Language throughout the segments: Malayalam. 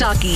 talkie.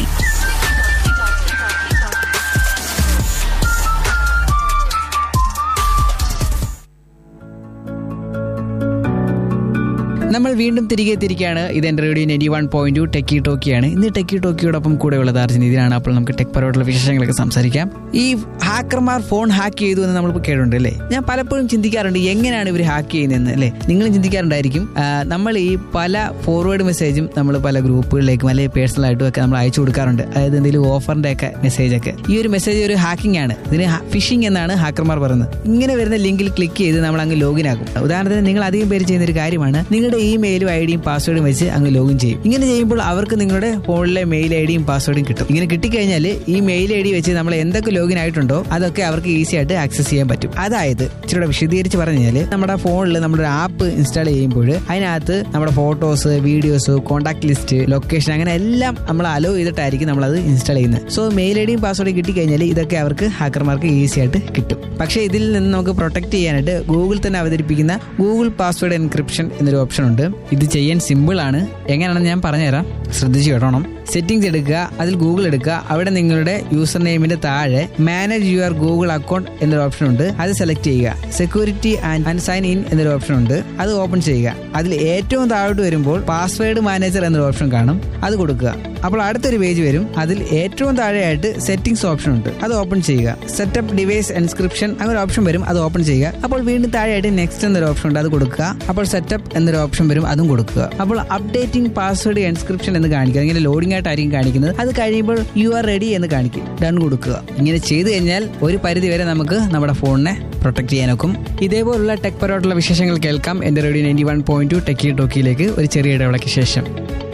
നമ്മൾ വീണ്ടും തിരികെ തിരിക്കുകയാണ് ഇത് എൻ്റെ radio ninety one point two techie ടോക്കിയാണ് ഇന്ന് ടെക്കി ടോക്കിയോടൊപ്പം കൂടെ ഉള്ളത് അർജുൻ ഇതിനാണ് അപ്പോൾ നമുക്ക് ടെക് പരമായിട്ടുള്ള വിശേഷങ്ങളൊക്കെ സംസാരിക്കാം ഈ ഹാക്കർമാർ ഫോൺ ഹാക്ക് ചെയ്തു എന്ന് നമ്മളിപ്പോൾ കേട്ടിട്ടുണ്ട് അല്ലേ ഞാൻ പലപ്പോഴും ചിന്തിക്കാറുണ്ട് എങ്ങനെയാണ് ഇവർ ഹാക്ക് ചെയ്യുന്നതെന്ന് അല്ലേ നിങ്ങളും ചിന്തിക്കാറുണ്ടായിരിക്കും ആ, നമ്മൾ ഈ പല ഫോർവേഡ് മെസ്സേജും നമ്മൾ പല ഗ്രൂപ്പുകളിലേക്കും അല്ലെങ്കിൽ പേഴ്സണൽ ആയിട്ടും ഒക്കെ നമ്മൾ അയച്ചു കൊടുക്കാറുണ്ട് അതായത് എന്തെങ്കിലും ഓഫറിന്റെ ഒക്കെ മെസ്സേജ് ഒക്കെ ഈ ഒരു മെസ്സേജ് ഒരു ഹാക്കിംഗ് ആണ് ഇതിന് ഫിഷിംഗ് എന്നാണ് ഹാക്കർമാർ പറയുന്നത് ഇങ്ങനെ വരുന്ന ലിങ്കിൽ ക്ലിക്ക് ചെയ്ത് നമ്മൾ അങ്ങ് ലോഗിൻ ആകും ഉദാഹരണത്തിന് നിങ്ങൾ അധികം പേര് ചെയ്യുന്ന ഒരു കാര്യമാണ് നിങ്ങളുടെ ഇമെയിലും ഐ ഡിയും പാസ്വേഡും വെച്ച് അങ്ങ് ലോഗിൻ ചെയ്യും ഇങ്ങനെ ചെയ്യുമ്പോൾ അവർക്ക് നിങ്ങളുടെ ഫോണിലെ മെയിൽ ഐ ഡിയും പാസ്വേഡും കിട്ടും ഇങ്ങനെ കിട്ടിക്കഴിഞ്ഞാൽ ഈ മെയിൽ ഐ ഡി വെച്ച് നമ്മൾ എന്തൊക്കെ ലോഗിൻ ആയിട്ടുണ്ടോ അതൊക്കെ അവർക്ക് ഈസി ആയിട്ട് ആക്സസ് ചെയ്യാൻ പറ്റും അതായത് ഇച്ചിരി വിശദീകരിച്ച് പറഞ്ഞു കഴിഞ്ഞാൽ നമ്മുടെ ഫോണിൽ നമ്മുടെ ഒരു ആപ്പ് ഇൻസ്റ്റാൾ ചെയ്യുമ്പോൾ അതിനകത്ത് നമ്മുടെ photos videos contact list location അങ്ങനെ എല്ലാം നമ്മൾ അലോ ചെയ്തിട്ടായിരിക്കും നമ്മൾ അത് ഇൻസ്റ്റാൾ ചെയ്യുന്നത് സോ മെയിൽ ഐ ഡിയും പാസ്വേഡും കിട്ടിക്കഴിഞ്ഞാൽ ഇതൊക്കെ അവർക്ക് ഹാക്കർമാർക്ക് ഈസി ആയിട്ട് കിട്ടും പക്ഷേ ഇതിൽ നിന്ന് നമുക്ക് പ്രൊട്ടക്ട് ചെയ്യാനായിട്ട് ഗൂഗിൾ തന്നെ അവതരിപ്പിക്കുന്ന ഗൂഗിൾ പാസ്വേഡ് എൻക്രിപ്ഷൻ എന്നൊരു ഓപ്ഷൻ ഉണ്ട് ഇത് ചെയ്യാൻ സിമ്പിൾ ആണ് എങ്ങനെയാണെന്ന് ഞാൻ പറഞ്ഞുതരാം ശ്രദ്ധിച്ചു കേട്ടോണം സെറ്റിംഗ്സ് എടുക്കുക അതിൽ ഗൂഗിൾ എടുക്കുക അവിടെ നിങ്ങളുടെ യൂസർ നെയിമിന്റെ താഴെ മാനേജ് യുവർ ഗൂഗിൾ അക്കൗണ്ട് എന്നൊരു ഓപ്ഷൻ ഉണ്ട് അത് സെലക്ട് ചെയ്യുക സെക്യൂരിറ്റി ആൻഡ് സൈൻ ഇൻ എന്നൊരു ഓപ്ഷൻ ഉണ്ട് അത് ഓപ്പൺ ചെയ്യുക അതിൽ ഏറ്റവും താഴോട്ട് വരുമ്പോൾ പാസ്വേഡ് മാനേജർ എന്നൊരു ഓപ്ഷൻ കാണും അത് കൊടുക്കുക അപ്പോൾ അടുത്തൊരു പേജ് വരും അതിൽ ഏറ്റവും താഴെയായിട്ട് സെറ്റിംഗ്സ് ഓപ്ഷൻ ഉണ്ട് അത് ഓപ്പൺ ചെയ്യുക സെറ്റപ്പ് ഡിവൈസ് എൻസ്ക്രിപ്ഷൻ അങ്ങനെ ഒരു ഓപ്ഷൻ വരും അത് ഓപ്പൺ ചെയ്യുക അപ്പോൾ വീണ്ടും താഴെയായിട്ട് നെക്സ്റ്റ് എന്നൊരു ഓപ്ഷൻ ഉണ്ട് അത് കൊടുക്കുക അപ്പോൾ സെറ്റപ്പ് എന്നൊരു ഓപ്ഷൻ വരും അതും കൊടുക്കുക അപ്പോൾ അപ്ഡേറ്റിംഗ് പാസ്വേഡ് എൻസ്ക്രിപ്ഷൻ എന്ന് കാണിക്കുക ഇങ്ങനെ ലോഡിംഗ് ആയിട്ടായിരിക്കും കാണിക്കുന്നത് അത് കഴിയുമ്പോൾ യു ആർ റെഡി എന്ന് കാണിക്കും ഡൺ കൊടുക്കുക ഇങ്ങനെ ചെയ്തു കഴിഞ്ഞാൽ ഒരു പരിധി വരെ നമുക്ക് നമ്മുടെ ഫോണിനെ പ്രൊട്ടക്ട് ചെയ്യാനൊക്കും ഇതേപോലുള്ള ടെക് പരമായിട്ടുള്ള വിശേഷങ്ങൾ കേൾക്കാം എന്റെ radio ninety one point two techie ടോക്കിയിലേക്ക് ഒരു ചെറിയ ഇടവേളയ്ക്ക് ശേഷം